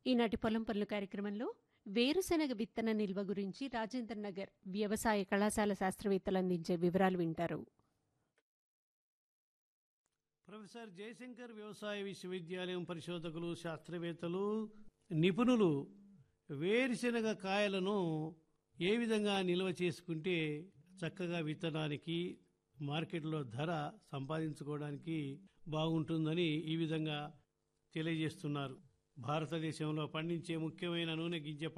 ఈనాటి పొలం పనులు కార్యక్రమంలో వేరుశెనగ విత్తన నిల్వ గురించి రాజేంద్ర నగర్ వ్యవసాయ కళాశాల శాస్త్రవేత్తలు అందించే వివరాలు వింటారు ప్రొఫెసర్ జయశంకర్ వ్యవసాయ విశ్వవిద్యాలయం పరిశోధకులు శాస్త్రవేత్తలు నిపుణులు వేరుశెనగ కాయలను ఏ విధంగా నిల్వ చేసుకుంటే చక్కగా విత్తనానికి మార్కెట్లో ధర సంపాదించుకోవడానికి బాగుంటుందని ఈ విధంగా తెలియజేస్తున్నారు భారతదేశంలో పండించే ముఖ్యమైన నూనె గింజ